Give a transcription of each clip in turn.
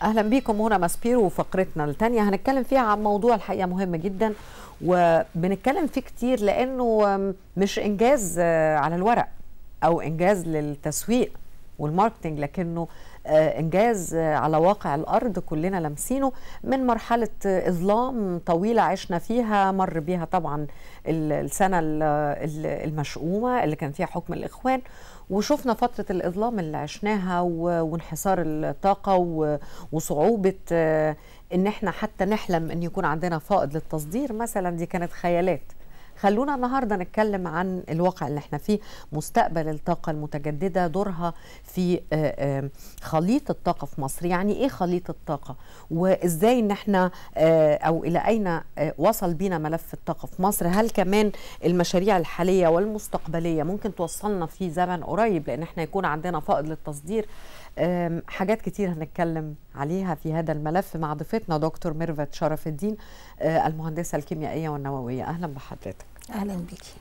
اهلا بيكم هنا ماسبيرو وفقرتنا الثانيه هنتكلم فيها عن موضوع الحقيقه مهم جدا وبنتكلم فيه كتير لانه مش انجاز على الورق او انجاز للتسويق والماركتنج لكنه انجاز على واقع الارض كلنا لامسينه من مرحله اظلام طويله عشنا فيها مر بيها طبعا السنه المشؤومه اللي كان فيها حكم الاخوان وشفنا فتره الاظلام اللي عشناها وانحسار الطاقه وصعوبه ان احنا حتى نحلم ان يكون عندنا فائض للتصدير مثلا دي كانت خيالات خلونا النهارده نتكلم عن الواقع اللي احنا فيه مستقبل الطاقه المتجدده دورها في خليط الطاقه في مصر يعني ايه خليط الطاقه وازاي ان احنا او الى اين وصل بينا ملف الطاقه في مصر هل كمان المشاريع الحاليه والمستقبليه ممكن توصلنا في زمن قريب لان احنا يكون عندنا فائض للتصدير حاجات كتير هنتكلم عليها في هذا الملف مع ضيفتنا دكتور ميرفت شرف الدين المهندسه الكيميائيه والنوويه اهلا بحضرتك اهلا بيكي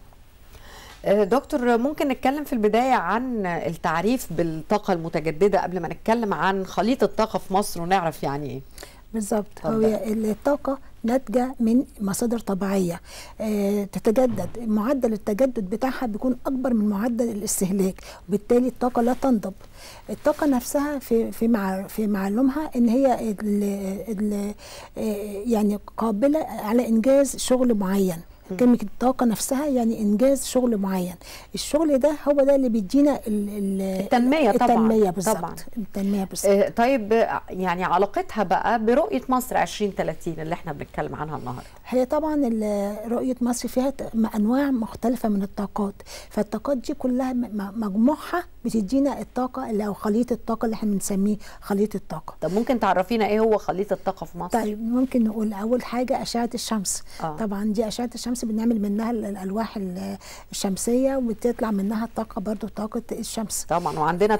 دكتور ممكن نتكلم في البدايه عن التعريف بالطاقه المتجدده قبل ما نتكلم عن خليط الطاقه في مصر ونعرف يعني ايه بالظبط هو الطاقة ناتجة من مصادر طبيعية آه تتجدد معدل التجدد بتاعها بيكون أكبر من معدل الاستهلاك وبالتالي الطاقة لا تنضب الطاقة نفسها في في مع في معلومها إن هي ال ال يعني قابلة على إنجاز شغل معين كلمة الطاقة نفسها يعني إنجاز شغل معين الشغل ده هو ده اللي بيدينا التنمية طبعا التنمية بالظبط التنمية بالظبط آه طيب يعني علاقتها بقى برؤية مصر 2030 اللي احنا بنتكلم عنها النهاردة هي طبعا رؤية مصر فيها أنواع مختلفة من الطاقات فالطاقات دي كلها مجموعها بتدينا الطاقة اللي أو خليط الطاقة اللي احنا بنسميه خليط الطاقة طب ممكن تعرفينا ايه هو خليط الطاقة في مصر؟ طيب ممكن نقول أول حاجة أشعة الشمس آه. طبعا دي أشعة الشمس بنعمل منها الالواح الشمسيه وبتطلع منها الطاقه برضو طاقه الشمس طبعا وعندنا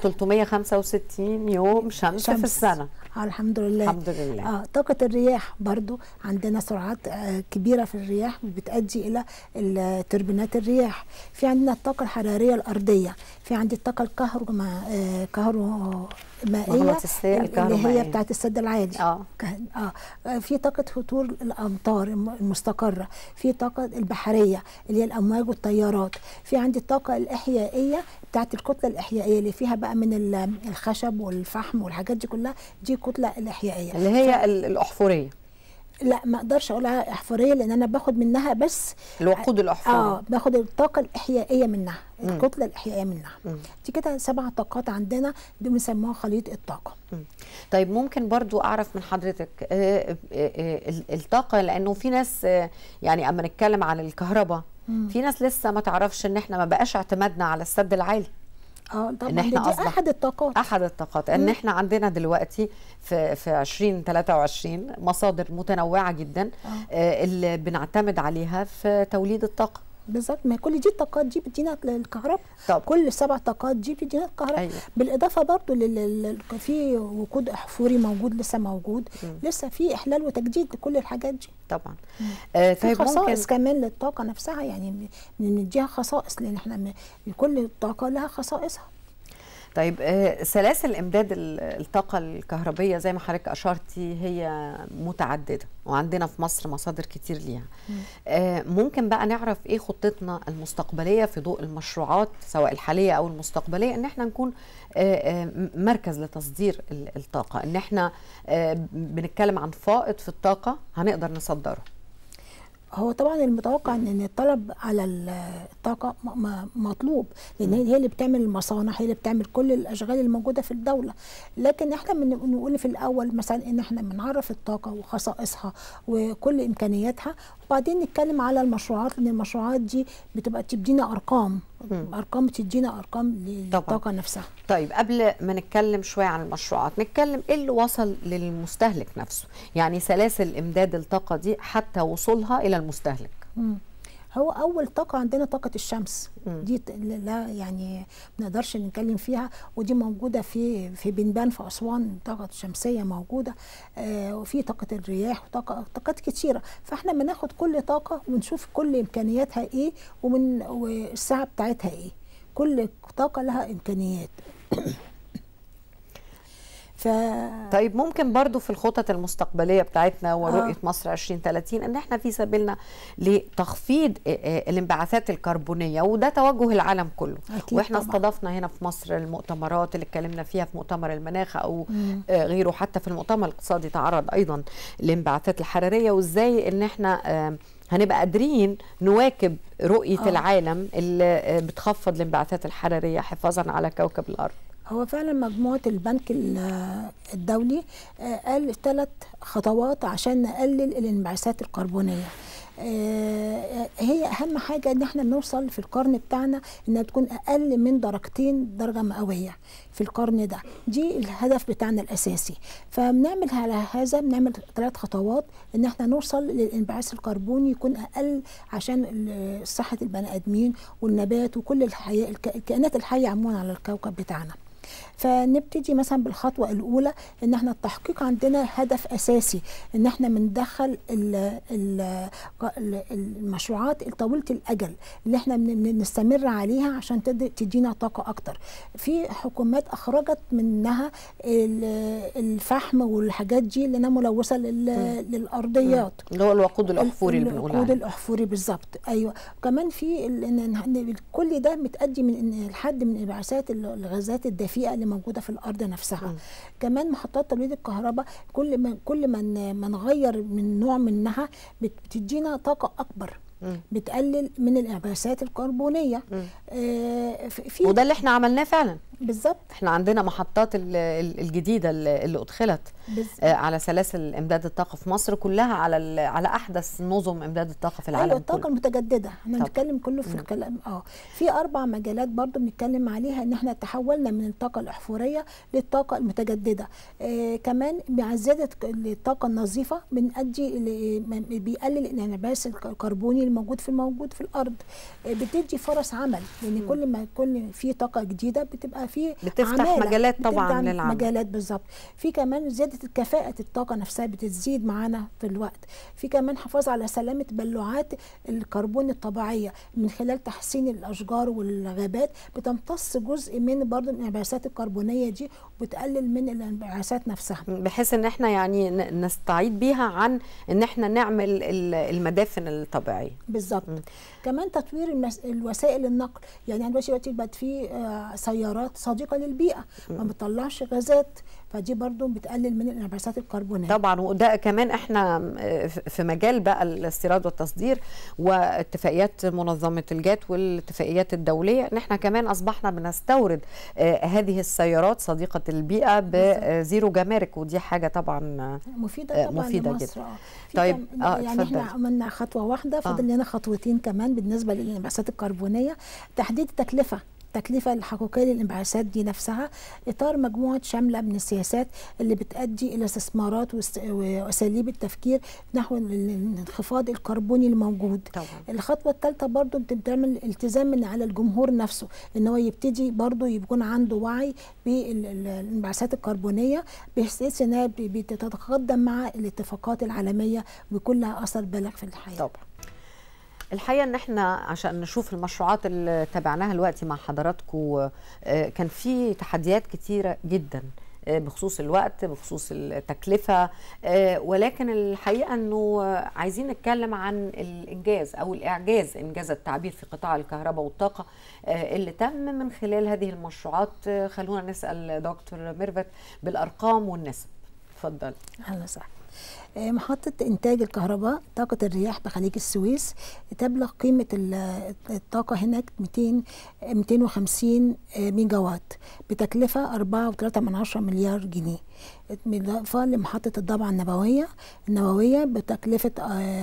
365 يوم شمس, شمس. في السنه آه الحمد لله الحمد لله اه طاقه الرياح برضو عندنا سرعات آه كبيره في الرياح بتؤدي الى توربينات الرياح في عندنا الطاقه الحراريه الارضيه في عندي الطاقه الكهرباء آه كهرباء مائيه اللي هي بتاعت السد العالي اه اه في طاقه هطول الامطار المستقره في طاقه البحريه اللي هي الامواج والتيارات في عندي الطاقه الاحيائيه بتاعت الكتله الاحيائيه اللي فيها بقى من الخشب والفحم والحاجات دي كلها دي كتله الاحيائيه اللي هي ف... الاحفوريه لا ما اقدرش اقولها احفوريه لان انا باخد منها بس الوقود الاحفوري اه باخد الطاقه الاحيائيه منها مم. الكتله الاحيائيه منها مم. دي كده سبع طاقات عندنا دي بنسموها خليط الطاقه مم. طيب ممكن برضو اعرف من حضرتك آه آه الطاقه لانه في ناس آه يعني اما نتكلم عن الكهرباء في ناس لسه ما تعرفش ان احنا ما بقاش اعتمادنا على السد العالي اه طبعا إن احنا دي احد الطاقات احد الطاقات ان احنا عندنا دلوقتي في في 2023 مصادر متنوعه جدا آه. آه اللي بنعتمد عليها في توليد الطاقه بالظبط ما كل دي الطاقات دي بتدينا الكهرباء كل السبع طاقات دي بتدينا الكهرباء أيوة. بالاضافه برضو لل... في وقود احفوري موجود لسه موجود م. لسه في احلال وتجديد لكل الحاجات دي طبعا آه طيب في خصائص ممكن... كمان للطاقه نفسها يعني بنديها خصائص لان احنا كل طاقه لها خصائصها طيب آه سلاسل امداد الطاقه الكهربيه زي ما حضرتك اشرتي هي متعدده وعندنا في مصر مصادر كتير ليها آه ممكن بقى نعرف ايه خطتنا المستقبليه في ضوء المشروعات سواء الحاليه او المستقبليه ان احنا نكون آه مركز لتصدير الطاقه ان احنا بنتكلم عن فائض في الطاقه هنقدر نصدره هو طبعا المتوقع ان الطلب على الطاقه مطلوب لان هي اللي بتعمل المصانع هي اللي بتعمل كل الاشغال الموجوده في الدوله لكن احنا بنقول في الاول مثلا ان احنا بنعرف الطاقه وخصائصها وكل امكانياتها وبعدين نتكلم على المشروعات لان المشروعات دي بتبقى تدينا ارقام م. ارقام بتدينا ارقام للطاقه نفسها طيب قبل ما نتكلم شويه عن المشروعات نتكلم ايه اللي وصل للمستهلك نفسه يعني سلاسل امداد الطاقه دي حتى وصولها الى المستهلك م. هو اول طاقه عندنا طاقه الشمس م. دي لا يعني ما نقدرش نتكلم فيها ودي موجوده في في بنبان في اسوان طاقه شمسيه موجوده آه وفي طاقه الرياح وطاقه طاقات كتيره فاحنا بناخد كل طاقه ونشوف كل امكانياتها ايه ومن والساعه بتاعتها ايه كل طاقه لها امكانيات ف طيب ممكن برضو في الخطط المستقبلية بتاعتنا ورؤية آه. مصر 2030 ان احنا في سبيلنا لتخفيض الانبعاثات الكربونية وده توجه العالم كله أكيد واحنا طبعا. استضفنا هنا في مصر المؤتمرات اللي اتكلمنا فيها في مؤتمر المناخ او مم. غيره حتى في المؤتمر الاقتصادي تعرض ايضا الانبعاثات الحرارية وازاي ان احنا هنبقى قادرين نواكب رؤية آه. العالم اللي بتخفض الانبعاثات الحرارية حفاظا على كوكب الأرض هو فعلا مجموعة البنك الدولي قال ثلاث خطوات عشان نقلل الانبعاثات الكربونية هي اهم حاجه ان احنا نوصل في القرن بتاعنا انها تكون اقل من درجتين درجه مئويه في القرن ده دي الهدف بتاعنا الاساسي فبنعمل على هذا بنعمل ثلاث خطوات ان احنا نوصل للانبعاث الكربوني يكون اقل عشان صحه البني ادمين والنبات وكل الحياه الكائنات الحيه عموما على الكوكب بتاعنا فنبتدي مثلا بالخطوه الاولى ان احنا التحقيق عندنا هدف اساسي ان احنا بندخل المشروعات طويله الاجل اللي احنا بنستمر عليها عشان تدينا طاقه اكتر في حكومات اخرجت منها الفحم والحاجات دي اللي ملوثه للارضيات اللي هو الوقود الاحفوري اللي بنقول الوقود الاحفوري بالظبط ايوه كمان في كل ده متادي من لحد من انبعاثات الغازات الدافئه اللي موجوده في الارض نفسها م. كمان محطات توليد الكهرباء كل ما كل ما ما نغير من نوع منها بتدينا طاقه اكبر م. بتقلل من الانبعاثات الكربونيه آه في وده اللي احنا عملناه فعلا بالظبط احنا عندنا محطات الجديده اللي ادخلت آه على سلاسل امداد الطاقه في مصر كلها على على احدث نظم امداد الطاقه في العالم ايوه الطاقه المتجدده احنا بنتكلم كله في الكلام اه في اربع مجالات برضو بنتكلم عليها ان احنا تحولنا من الطاقه الاحفوريه للطاقه المتجدده آه كمان مع زياده الطاقه النظيفه بنأدي بيقلل الانعكاس الكربوني الموجود في الموجود في الارض آه بتدي فرص عمل لان م. كل ما كل في طاقه جديده بتبقى في بتفتح عمالة. مجالات طبعا للعمل مجالات بالظبط في كمان زياده كفاءه الطاقه نفسها بتزيد معانا في الوقت في كمان حفاظ على سلامه بلوعات الكربون الطبيعيه من خلال تحسين الاشجار والغابات بتمتص جزء من برضه الانبعاثات الكربونيه دي وبتقلل من الانبعاثات نفسها بحيث ان احنا يعني نستعيد بيها عن ان احنا نعمل المدافن الطبيعيه بالظبط كمان تطوير المس... الوسائل النقل يعني دلوقتي بقت في آه سيارات صديقه للبيئه ما بتطلعش غازات فدي برضو بتقلل من الانبعاثات الكربونيه طبعا وده كمان احنا في مجال بقى الاستيراد والتصدير واتفاقيات منظمه الجات والاتفاقيات الدوليه ان احنا كمان اصبحنا بنستورد آه هذه السيارات صديقه البيئه بزيرو جمارك ودي حاجه طبعا مفيده طبعا مفيده لمصر. جدا آه. طيب آه يعني احنا عملنا خطوه واحده فاضل لنا خطوتين كمان بالنسبه للانبعاثات الكربونيه تحديد التكلفه التكلفة الحقيقية للانبعاثات دي نفسها إطار مجموعة شاملة من السياسات اللي بتؤدي إلى استثمارات وأساليب التفكير نحو الانخفاض الكربوني الموجود طبعا. الخطوة الثالثة برضو بتعمل التزام من على الجمهور نفسه إن هو يبتدي برضو يكون عنده وعي بالانبعاثات الكربونية بحيث إنها بتتقدم مع الاتفاقات العالمية ويكون لها أثر بالغ في الحياة طبعا الحقيقه ان احنا عشان نشوف المشروعات اللي تابعناها دلوقتي مع حضراتكم كان في تحديات كتيره جدا بخصوص الوقت بخصوص التكلفة ولكن الحقيقة أنه عايزين نتكلم عن الإنجاز أو الإعجاز إنجاز التعبير في قطاع الكهرباء والطاقة اللي تم من خلال هذه المشروعات خلونا نسأل دكتور ميرفت بالأرقام والنسب اتفضل أهلا وسهلا محطة إنتاج الكهرباء طاقة الرياح بخليج السويس تبلغ قيمة الطاقة هناك 200 250 ميجا وات بتكلفة 4.3 مليار جنيه بالإضافة لمحطة الضبعة النووية النووية بتكلفة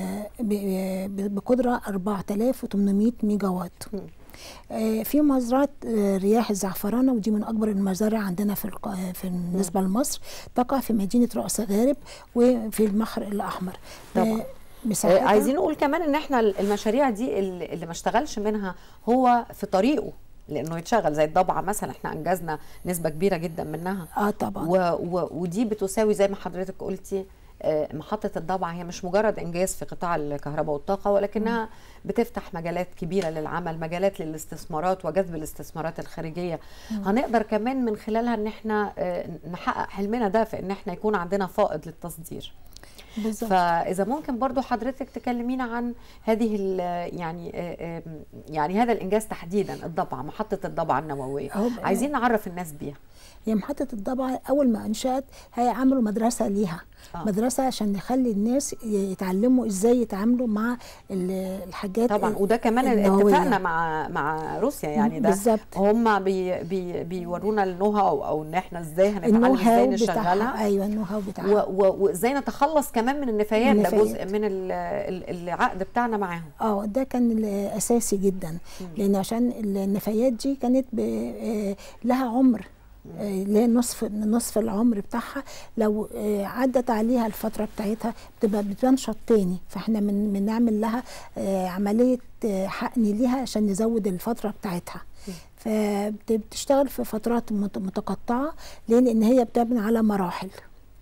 بقدرة 4800 ميجا وات في مزرعه رياح الزعفرانه ودي من اكبر المزارع عندنا في في بالنسبه لمصر تقع في مدينه راس غارب وفي البحر الاحمر طبعا عايزين نقول كمان ان احنا المشاريع دي اللي ما اشتغلش منها هو في طريقه لانه يتشغل زي الضبعه مثلا احنا انجزنا نسبه كبيره جدا منها اه طبعا و و ودي بتساوي زي ما حضرتك قلتي آه، محطه الضبع هي مش مجرد انجاز في قطاع الكهرباء والطاقه ولكنها بتفتح مجالات كبيره للعمل مجالات للاستثمارات وجذب الاستثمارات الخارجيه هنقدر كمان من خلالها ان احنا آه، نحقق حلمنا ده في ان احنا يكون عندنا فائض للتصدير بالظبط فاذا ممكن برضو حضرتك تكلمينا عن هذه ال- يعني آه، آه، يعني هذا الانجاز تحديدا الضبعه محطه الضبعه النوويه أهو- عايزين نعرف الناس بيها هي محطة الضبعة أول ما أنشأت هي عملوا مدرسة ليها آه. آه. مدرسة عشان نخلي الناس يتعلموا إزاي يتعاملوا مع ال- الحاجات طبعا ال- وده كمان النووية. اتفقنا مع مع روسيا يعني ده بالظبط. هم بي بي بيورونا النو هاو او ان احنا ازاي هنتعلم النو ازاي هاو نشغلها بتاعها أيوه النو هاو بتاعها و- و- وازاي نتخلص كمان من النفايات ده النفايات. جزء من ال- ال- العقد بتاعنا معاهم اه ده كان الاساسي جدا لان عشان النفايات دي كانت ب- آه، لها عمر آه، اللي هي نصف نصف العمر بتاعها لو آه، عدت عليها الفتره بتاعتها بتبقى بتنشط تاني فاحنا من بنعمل لها آه، عمليه آه، حقن ليها عشان نزود الفتره بتاعتها فبتشتغل في فترات مت- متقطعه ليه؟ لان هي بتبني على مراحل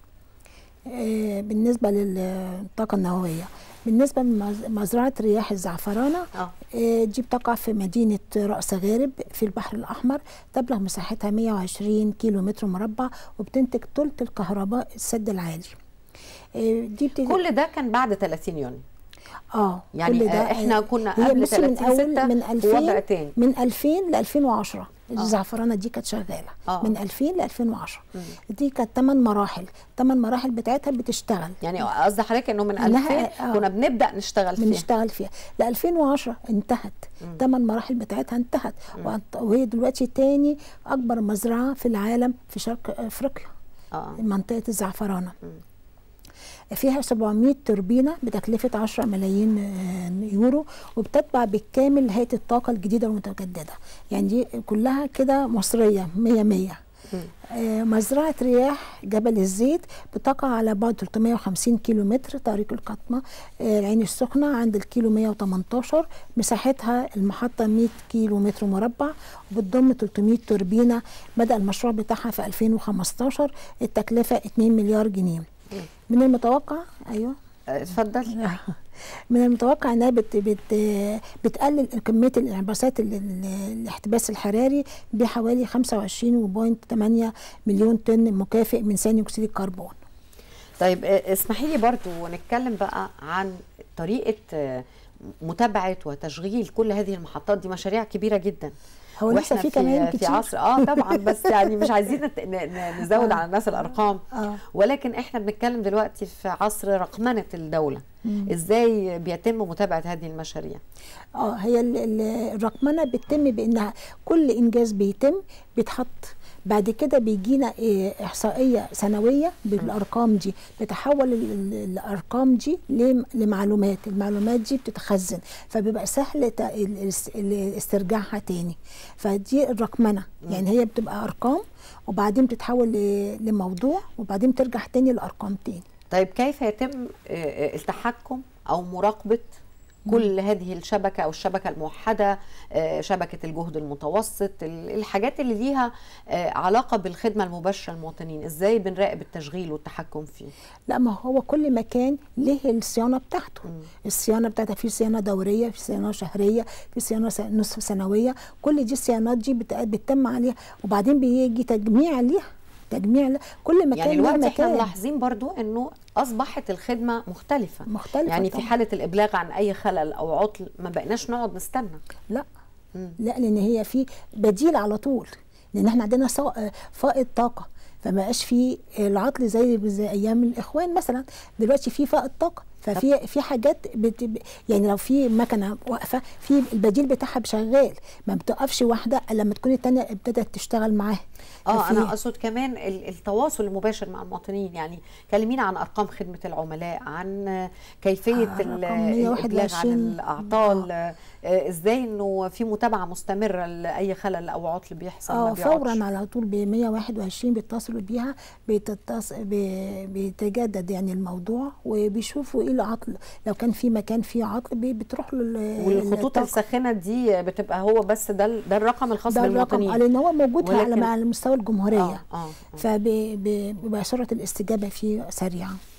آه، بالنسبه للطاقه النوويه بالنسبه لمزرعه رياح الزعفرانه اه آه، دي بتقع في مدينة رأس غارب في البحر الأحمر تبلغ مساحتها 120 كيلو متر مربع وبتنتج ثلث الكهرباء السد العالي آه، دي بتيجي كل ده كان بعد 30 يونيو اه يعني كل آه، احنا كنا هي قبل بصي من 30 أول ستة من في وضع 2000 تاني من 2000 ل 2010 الزعفرانه دي كانت شغاله آه. من 2000 ل 2010 دي كانت 8 مراحل 8 مراحل بتاعتها بتشتغل يعني قصدي حضرتك انه من إنها- 2000 آه. كنا بنبدا نشتغل فيها بنشتغل فيها ل 2010 انتهت ثمان مراحل بتاعتها انتهت وأنت- وهي دلوقتي تاني اكبر مزرعه في العالم في شرق افريقيا اه منطقه الزعفرانه فيها 700 توربينه بتكلفه 10 ملايين آه، يورو وبتتبع بالكامل هيئه الطاقه الجديده والمتجدده يعني دي كلها كده مصريه 100 100 آه، مزرعة رياح جبل الزيت بتقع على بعد 350 كيلو متر طريق القطمة آه، العين السخنة عند الكيلو 118 مساحتها المحطة 100 كيلو متر مربع وبتضم 300 توربينة بدأ المشروع بتاعها في 2015 التكلفة 2 مليار جنيه من المتوقع أيوه آه، اتفضل من المتوقع انها بت بت بتقلل كميه الانعكاسات ال- ال- الاحتباس الحراري بحوالي 25.8 مليون طن مكافئ من ثاني اكسيد الكربون. طيب آه، اسمحي لي برضو ونتكلم بقى عن طريقه آه، متابعه وتشغيل كل هذه المحطات دي مشاريع كبيره جدا هو لسه واحنا في كمان في كتير عصر اه طبعا بس يعني مش عايزين نت- ن- ن- نزود آه. على الناس الارقام اه ولكن احنا بنتكلم دلوقتي في عصر رقمنه الدوله ازاي بيتم متابعه هذه المشاريع اه هي ال- ال- الرقمنه بتتم بانها كل انجاز بيتم بيتحط بعد كده بيجينا إيه احصائيه سنويه بالارقام دي بتحول ال- ال- الارقام دي لم- لمعلومات المعلومات دي بتتخزن فبيبقى سهل تا- ال- الاس- ال- استرجاعها تاني فدي الرقمنه يعني هي بتبقى ارقام وبعدين بتتحول ل- لموضوع وبعدين ترجع تاني لارقام تاني طيب كيف يتم آه، آه، التحكم او مراقبه كل هذه الشبكه او الشبكه الموحده آه، شبكه الجهد المتوسط ال- الحاجات اللي ليها آه، علاقه بالخدمه المباشره للمواطنين ازاي بنراقب التشغيل والتحكم فيه لا ما هو كل مكان له الصيانه بتاعته مم. الصيانه بتاعتها في صيانه دوريه في صيانه شهريه في صيانه س- نصف سنويه كل دي الصيانات دي بت- بتتم عليها وبعدين بيجي تجميع ليها تجميع ل- كل مكان يعني له الوقت احنا مكان ملاحظين برضو انه اصبحت الخدمه مختلفه مختلفه يعني في طبعاً. حاله الابلاغ عن اي خلل او عطل ما بقيناش نقعد نستنى لا مم. لا لان هي في بديل على طول لان احنا عندنا صا- فائض طاقه فما بقاش في العطل زي زي ايام الاخوان مثلا دلوقتي في فائض طاقه ففي في حاجات بت يعني لو في مكنه واقفه في البديل بتاعها شغال ما بتقفش واحده الا لما تكون الثانيه ابتدت تشتغل معاها اه ففي- انا اقصد كمان ال- التواصل المباشر مع المواطنين يعني كلمينا عن ارقام خدمه العملاء عن كيفيه آه، ال- رقم الابلاغ عن 121. الاعطال آه، ازاي انه في متابعه مستمره لاي خلل او عطل بيحصل ما اه بيقعدش. فورا على طول ب 121 بيتصلوا بيها بتتص... ب... بيتجدد يعني الموضوع وبيشوفوا ايه العطل لو كان في مكان فيه عطل بي- بتروح له ال- والخطوط الطاقة. الساخنه دي بتبقى هو بس ده ال- ده الرقم الخاص ده الرقم بالمواطنين لان هو موجود على ولكن- على مستوى الجمهوريه اه اه آه. فبيبقى سرعه الاستجابه فيه سريعه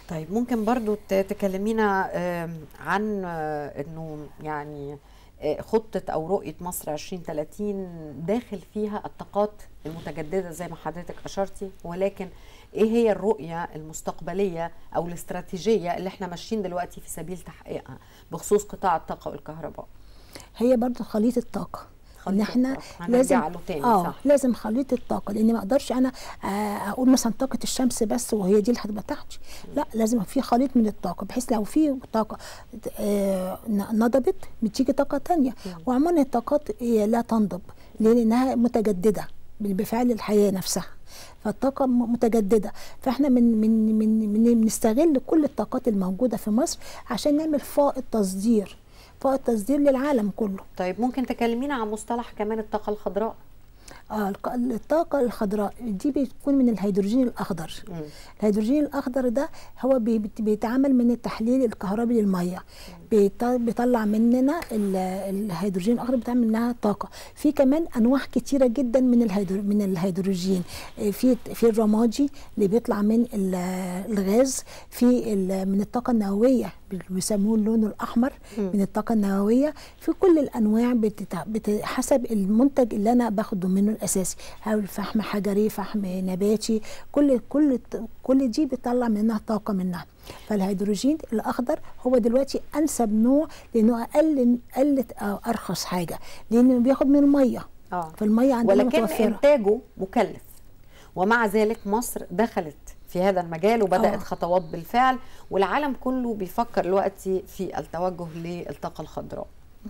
طيب ممكن برضو ت- تكلمينا آم، عن آه، انه يعني آه، خطة أو رؤية مصر 2030 داخل فيها الطاقات المتجددة زي ما حضرتك أشرتي ولكن إيه هي الرؤية المستقبلية أو الاستراتيجية اللي احنا ماشيين دلوقتي في سبيل تحقيقها بخصوص قطاع الطاقة والكهرباء هي برضو خليط الطاقه ان خليط احنا الطاقة. لازم هنرجع له تاني، اه صح. لازم خليط الطاقه لان ما اقدرش انا آه، اقول مثلا طاقه الشمس بس وهي دي اللي هتبقى تحت لا لازم في خليط من الطاقه بحيث لو في طاقه آه، ن- نضبت بتيجي طاقه تانية وعموما الطاقات هي لا تنضب ليه؟ لانها متجدده بفعل الحياه نفسها فالطاقة م- متجددة فاحنا من من من من بنستغل كل الطاقات الموجودة في مصر عشان نعمل فائض تصدير فائض تصدير للعالم كله طيب ممكن تكلمينا عن مصطلح كمان الطاقة الخضراء آه الق- الطاقة الخضراء دي بتكون من الهيدروجين الأخضر مم. الهيدروجين الأخضر ده هو بي- بت- بيتعمل من التحليل الكهربي للمية بيط- بيطلع مننا ال- الهيدروجين الأخضر بتعمل منها طاقة في كمان أنواع كتيرة جدا من الهيدرو من الهيدروجين آه، في في الرمادي اللي بيطلع من ال- الغاز في ال- من الطاقة النووية بيسموه اللون الأحمر من الطاقة النووية في كل الأنواع بتتع... بت... حسب المنتج اللي أنا باخده منه الأساسي هل فحم حجري فحم نباتي كل كل كل دي بتطلع منها طاقة منها فالهيدروجين الأخضر هو دلوقتي أنسب نوع لأنه أقل أقل أو أرخص حاجة لأنه بياخد من المية اه فالمية عندنا ولكن متوفرة انتاجه مكلف ومع ذلك مصر دخلت في هذا المجال وبدات آه. خطوات بالفعل والعالم كله بيفكر دلوقتي في التوجه للطاقه الخضراء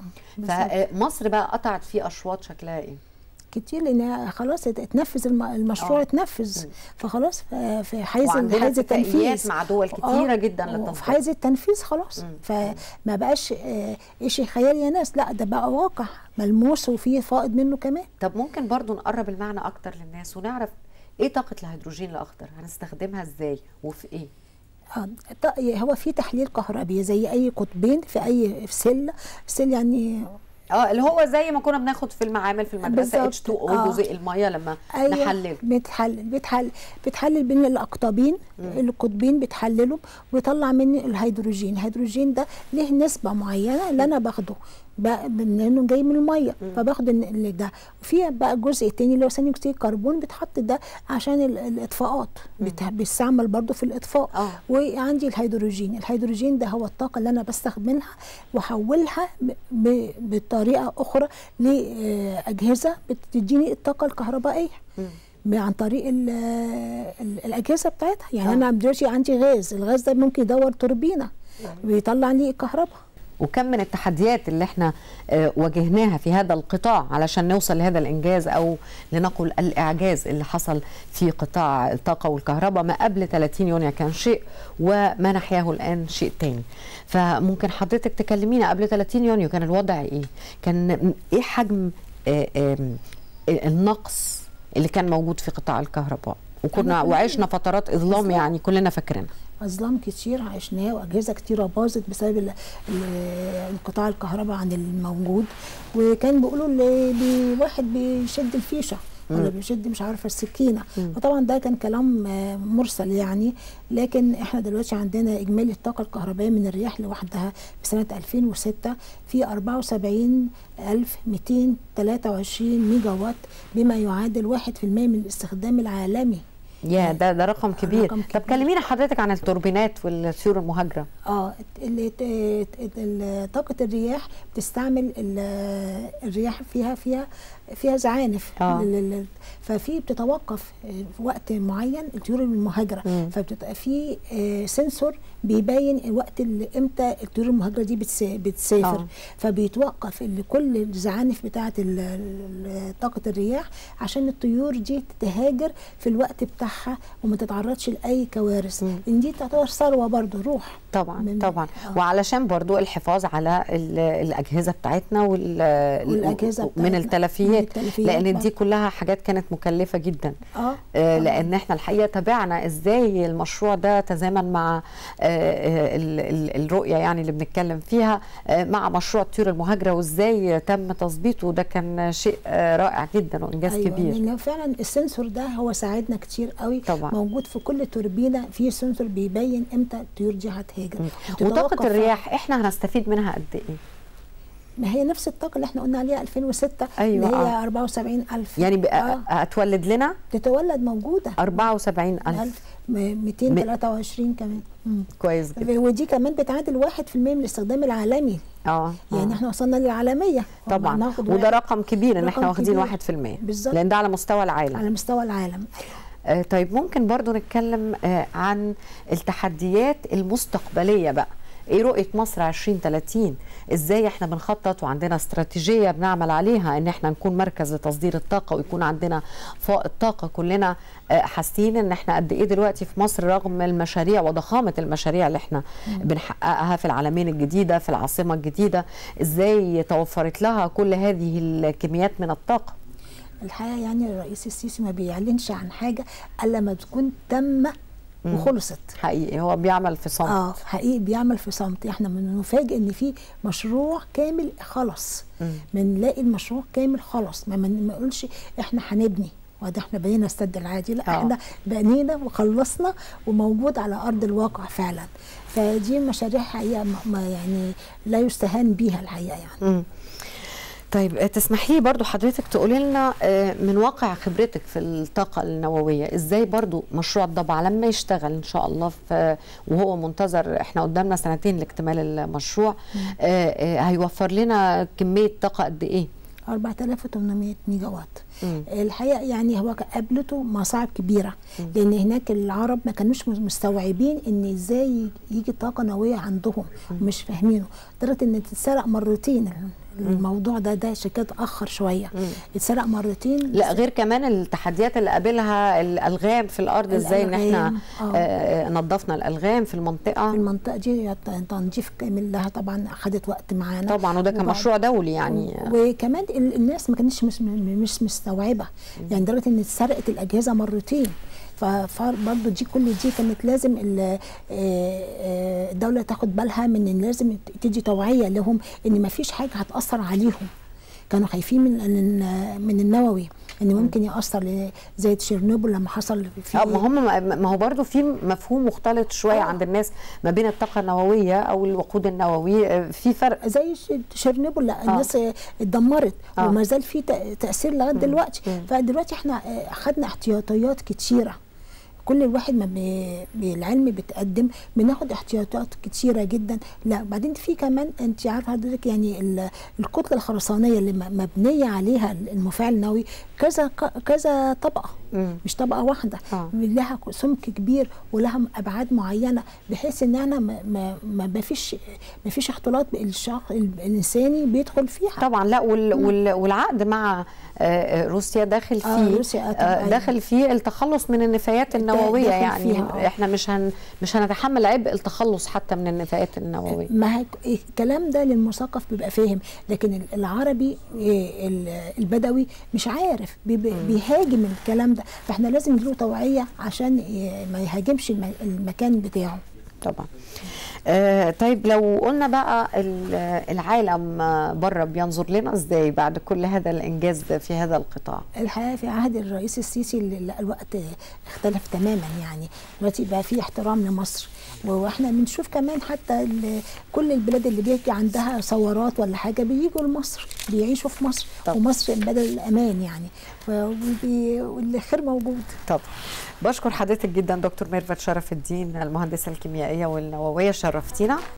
فمصر بقى قطعت فيه اشواط شكلها ايه كتير لان خلاص ات- اتنفذ الم- المشروع آه. اتنفذ فخلاص ف- في حيز وعندنا حيز اتفاقيات التنفيذ مع دول كتيره جدا وفي للتصدير حيز التنفيذ خلاص فما بقاش آه، شيء خيال يا ناس لا ده بقى واقع ملموس وفيه فائض منه كمان طب ممكن برضو نقرب المعنى اكتر للناس ونعرف ايه طاقه الهيدروجين الاخضر هنستخدمها ازاي وفي ايه آه، ط- هو في تحليل كهربي زي اي قطبين في اي سل سل يعني اه اللي هو زي ما كنا بناخد في المعامل في المدرسه بالظبط. H2O آه. جزيء الميه لما ايوه نحلل بتحلل بتحلل بتحلل بين الاقطابين القطبين بتحلله ويطلع مني الهيدروجين الهيدروجين ده له نسبه معينه اللي انا باخده بقى لانه جاي من الميه فباخد ال- اللي ده وفي بقى جزء تاني اللي هو ثاني اكسيد الكربون بتحط ده عشان ال- الاطفاءات بت- بيستعمل برضو في الاطفاء آه. وعندي الهيدروجين الهيدروجين ده هو الطاقه اللي انا بستخدمها واحولها ب- ب- بطريقه اخرى لاجهزه بتديني الطاقه الكهربائيه عن طريق ال ال الاجهزه بتاعتها يعني آه. انا دلوقتي عندي غاز الغاز ده ممكن يدور توربينه بيطلع لي الكهرباء وكم من التحديات اللي احنا آه، واجهناها في هذا القطاع علشان نوصل لهذا الانجاز او لنقل الاعجاز اللي حصل في قطاع الطاقه والكهرباء ما قبل 30 يونيو كان شيء وما نحياه الان شيء تاني فممكن حضرتك تكلمينا قبل 30 يونيو كان الوضع ايه كان م- ايه حجم آه، آم، النقص اللي كان موجود في قطاع الكهرباء وكنا أنا- وعشنا فترات اظلام إظلام. يعني كلنا فاكرينها اظلام كتير عشناها واجهزه كتيره باظت بسبب ال- ال- انقطاع الكهرباء عن الموجود وكان بيقولوا اللي بي واحد بيشد الفيشه ولا بيشد مش عارفه السكينه وطبعا ده كان كلام آه، مرسل يعني لكن احنا دلوقتي عندنا اجمالي الطاقه الكهربائيه من الرياح لوحدها في سنه 2006 في 74223 ميجا وات بما يعادل 1% من الاستخدام العالمي يا ده ده رقم كبير رقم طب كبير. كلمينا حضرتك عن التوربينات والسيور المهاجره اه ال- ال- ال- طاقة الرياح بتستعمل ال- الرياح فيها فيها فيها زعانف آه. ال- ال- ففي بتتوقف في وقت معين الطيور المهاجرة مم. فبتبقى في آه، سنسور بيبين الوقت اللي امتى الطيور المهاجرة دي بتس- بتسافر آه. فبيتوقف ال- كل الزعانف بتاعة ال- ال- طاقة الرياح عشان الطيور دي تهاجر في الوقت بتاعها وما تتعرضش لأي كوارث مم. لأن دي تعتبر ثروة برضو روح طبعا من- طبعا آه. وعلشان برضو الحفاظ على ال- الاجهزه بتاعتنا وال والأجهزة من بتاعتنا. التلفيات من التلفيات لان دي برضو. كلها حاجات كانت مكلفه جدا اه آه، لان احنا الحقيقه تابعنا ازاي المشروع ده تزامن مع آه، آه، ال- ال- الرؤيه يعني اللي بنتكلم فيها آه، مع مشروع الطيور المهاجره وازاي تم تظبيطه ده كان شيء آه، رائع جدا وانجاز ايوه كبير لان فعلا السنسور ده هو ساعدنا كتير قوي قوي طبعا. موجود في كل توربينه في سنسور بيبين امتى الطيور دي هتهاجر وطاقه بتتوقف- الرياح احنا هنستفيد منها قد ايه ما هي نفس الطاقه اللي احنا قلنا عليها 2006 أيوة، اللي هي آه. 74000 يعني بقى آه. هتولد لنا تتولد موجوده 74000 1000 م- 223 كمان مم. كويس جدا ودي كمان بتعادل 1% من الاستخدام العالمي اه يعني آه. احنا وصلنا للعالميه طبعا هناخد وده واحد رقم كبير ان رقم احنا واخدين كبير. 1% بالظبط. لان ده على مستوى العالم على مستوى العالم آه، طيب ممكن برضو نتكلم آه، عن التحديات المستقبلية بقى ايه رؤية مصر 2030 ازاي احنا بنخطط وعندنا استراتيجية بنعمل عليها ان احنا نكون مركز لتصدير الطاقة ويكون عندنا فائض طاقة كلنا آه، حاسين ان احنا قد ايه دلوقتي في مصر رغم المشاريع وضخامة المشاريع اللي احنا بنحققها في العالمين الجديدة في العاصمة الجديدة ازاي توفرت لها كل هذه الكميات من الطاقة الحقيقه يعني الرئيس السيسي ما بيعلنش عن حاجه الا ما تكون تم وخلصت حقيقي هو بيعمل في صمت اه حقيقي بيعمل في صمت احنا بنفاجئ ان في مشروع كامل خلص بنلاقي المشروع كامل خلص ما ما نقولش احنا هنبني وده احنا بنينا السد العادي لا آه. احنا بنينا وخلصنا وموجود على ارض الواقع فعلا فدي مشاريع حقيقه ما- ما يعني لا يستهان بيها الحقيقه يعني مم. طيب آه، تسمحي لي برضو حضرتك تقولي لنا آه، من واقع خبرتك في الطاقة النووية ازاي برضو مشروع الضبع لما يشتغل ان شاء الله في وهو منتظر احنا قدامنا سنتين لاكتمال المشروع آه، آه، هيوفر لنا كمية طاقة قد ايه 4800 ميجا وات مم. الحقيقه يعني هو قابلته مصاعب كبيره لان هناك العرب ما كانوش مستوعبين ان ازاي يجي طاقه نوويه عندهم مش فاهمينه لدرجه ان تتسرق مرتين الموضوع ده ده عشان كده اتاخر شويه اتسرق مرتين لا غير كمان التحديات اللي قابلها الالغام في الارض ازاي ان احنا الألغام، آه. آه، نظفنا الالغام في المنطقة في المنطقه دي تنظيف كامل لها طبعا اخذت وقت معانا طبعا وده كان وبعد- مشروع دولي يعني وكمان ال- الناس ما كانتش مش, مش مستوعبه يعني لدرجه ان اتسرقت الاجهزه مرتين فبرضه دي كل دي كانت لازم ال- آه، آه، الدوله تاخد بالها من ان لازم تدي توعيه لهم ان ما فيش حاجه هتاثر عليهم كانوا خايفين من من- من النووي ان ممكن ياثر ل- زي تشيرنوبل لما حصل في اه ما هم ما هو برضه في مفهوم مختلط شويه آه. عند الناس ما بين الطاقه النوويه او الوقود النووي آه، في فرق زي ش- تشيرنوبل لا الناس آه. اتدمرت آه. وما زال في تأ- تاثير لغايه دلوقتي فدلوقتي احنا آه، خدنا احتياطيات كتيره كل الواحد ما بي- بالعلم بتقدم بناخد احتياطات كتيره جدا لا بعدين في كمان انت عارفه حضرتك يعني ال- الكتله الخرسانيه اللي م- مبنيه عليها المفاعل النووي كذا ك- كذا طبقه مم. مش طبقه واحده آه. لها سمك كبير ولها ابعاد معينه بحيث ان انا ما ما ما ما فيش ما فيش اختلاط بالشخص الانساني بيدخل فيها طبعا لا وال وال والعقد مع آه، آه، روسيا داخل فيه آه، روسيا، آه، طبعاً، آه، أيوة. داخل فيه التخلص من النفايات النوويه داخل يعني فيها، آه. احنا مش هن مش هنتحمل عبء التخلص حتى من النفايات النوويه ما هي الكلام ده للمثقف بيبقى فاهم لكن العربي إيه، ال- البدوي مش عارف بيب- بيهاجم الكلام ده فاحنا لازم نديله توعيه عشان ي- ما يهاجمش الم- المكان بتاعه طبعا آه طيب لو قلنا بقى ال- العالم بره بينظر لنا ازاي بعد كل هذا الانجاز في هذا القطاع الحقيقه في عهد الرئيس السيسي ال- لا، الوقت اختلف تماما يعني دلوقتي بقى في احترام لمصر واحنا بنشوف كمان حتى ال- كل البلاد اللي بيجي عندها ثورات ولا حاجه بييجوا لمصر بيعيشوا في مصر طب. ومصر بدل الامان يعني فبي- والخير موجود طبعا بشكر حضرتك جدا دكتور ميرفت شرف الدين المهندسه الكيميائيه والنوويه شرفتينا